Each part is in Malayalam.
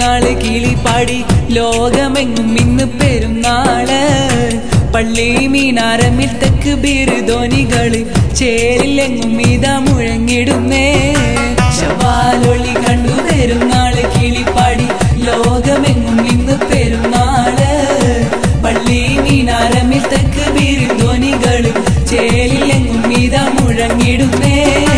പെരുന്നാള് കിളിപ്പാടി ലോകമെങ്ങും ഇന്ന് പെരുന്നാള് പള്ളി മീനാരമിൽ തെക്ക് ബിരുദോനികള് ചേരിലെങ്ങും ഇതാ മുഴങ്ങിടുന്നേ ശവാലൊളി കണ്ടു പെരുന്നാള് കിളിപ്പാടി ലോകമെങ്ങും ഇന്ന് പെരുന്നാള് പള്ളി മീനാരമിൽ തെക്ക് ബിരുദോനികള് ചേരിലെങ്ങും ഇതാ മുഴങ്ങിടുന്നേ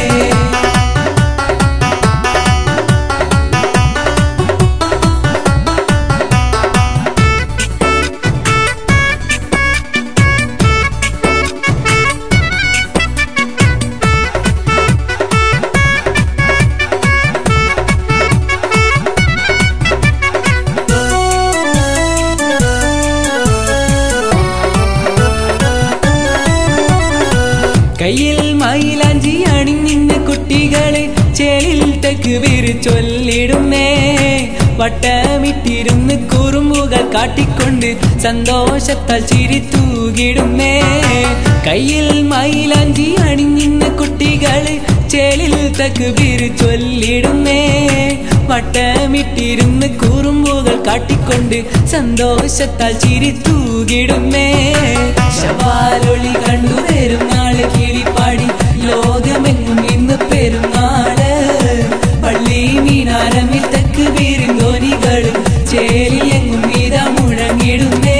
കയ്യിൽ മൈലാഞ്ചി അണിഞ്ഞിന്ന് കുട്ടികള് ചേലിൽ തെക്ക് വീര് ചൊല്ലിടുന്നേ വട്ടമിട്ടിരുന്ന് കുറുമ്പുകൾ കാട്ടിക്കൊണ്ട് സന്തോഷത്താൽ ചിരി തൂകിടുന്നേ കയ്യിൽ മൈലാഞ്ചി അണിഞ്ഞിന്ന് കുട്ടികള് ചേലിൽ തെക്ക് വീര് ചൊല്ലിടുന്നേ വട്ടമിട്ടിരുന്ന് കുറുമ്പുകൾ കാട്ടിക്കൊണ്ട് സന്തോഷത്താൽ ചിരി തൂകിടുന്നേ ശവാലൊളി കണ്ടു പെരുന്നാള് കിളിപ്പാടി ലോകമെങ്ങും ഇന്ന് പെരുന്നാള് പള്ളി മീനാരമിൽ തെക്ക് വീരുന്തോനികള് ചേലിൽ എങ്ങും ഇതാ മുഴങ്ങിടുന്നേ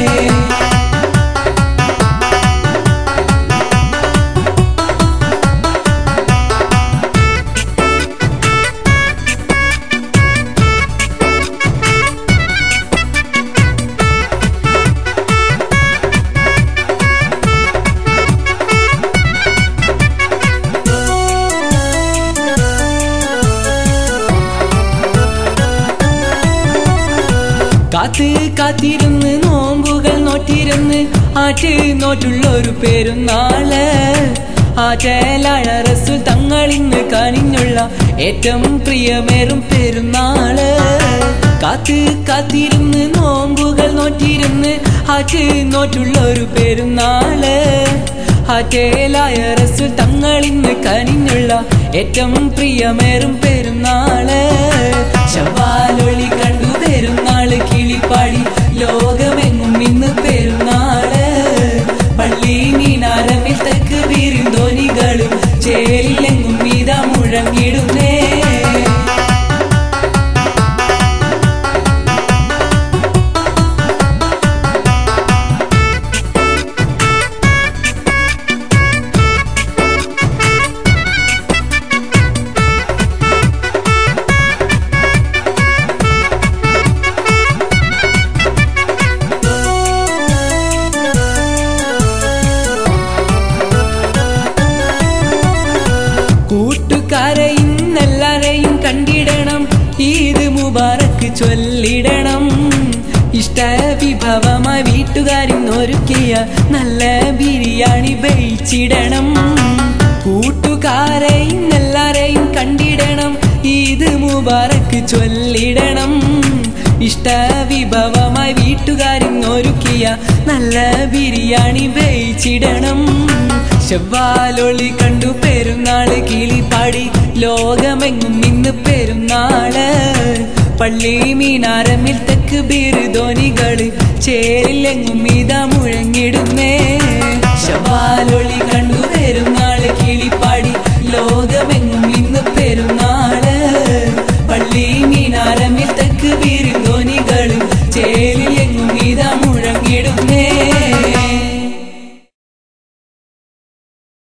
കാത്ത് കാത്തിരുന്ന് നോമ്പുകൾ നോറ്റിരുന്ന് ആറ്റ് നോറ്റുള്ളൊരു പെരുന്നാള് ആറ്റേലഴറസു തങ്ങളിന്ന് കനിഞ്ഞുള്ള ഏറ്റവും പ്രിയമേറും പെരുന്നാള് കാത്ത് കാത്തിരുന്ന് നോമ്പുകൾ നോറ്റിരുന്ന് ആറ്റ് നോറ്റുള്ളൊരു പെരുന്നാള് ആറ്റേലായ റസു തങ്ങളിന്ന് കനിഞ്ഞുള്ള ഏറ്റവും പ്രിയമേറും പെരുന്നാള് ശവാലൊളി കണ്ടു പെരുന്നാള് കിളിപ്പാടി ലോകമെങ്ങും ഇന്ന് പെരുന്നാള് പള്ളി മീനാരമിൽ തെക്ക് വീരുന്തോനികളും ചേലിലെങ്ങും ഇതാ മുഴങ്ങിടുന്നേ കൂട്ടുകാരെ ഇന്നെല്ലാരെയും കണ്ടിടണം ഈദ് മുബാറക്ക് ചൊല്ലിടണം ഇഷ്ട വിഭവമായി വീട്ടുകാരിന്ന് ഒരുക്കിയ നല്ല ബിരിയാണി ബയിച്ചിടണം കൂട്ടുകാരെ ഇന്നെല്ലാരെയും കണ്ടിടണം ഈദ് മുബാറക്ക് ചൊല്ലിടണം ഇഷ്ട വിഭവമായി വീട്ടുകാരിന്ന് ഒരുക്കിയ നല്ല ബിരിയാണി ബയിച്ചിടണം ചെവ്വാലൊളി കണ്ടു പെരുന്നാള് കിളിപ്പാടി ലോകമെങ്ങും ഇന്ന് പെരുന്നാള് പള്ളി മീനാരമിൽ തെക്ക് ബിരുദോനികള് ചേരിലെങ്ങും ഇതാ മുഴങ്ങിടുന്നേ ശവാലൊളി കണ്ടു പെരുന്നാൾ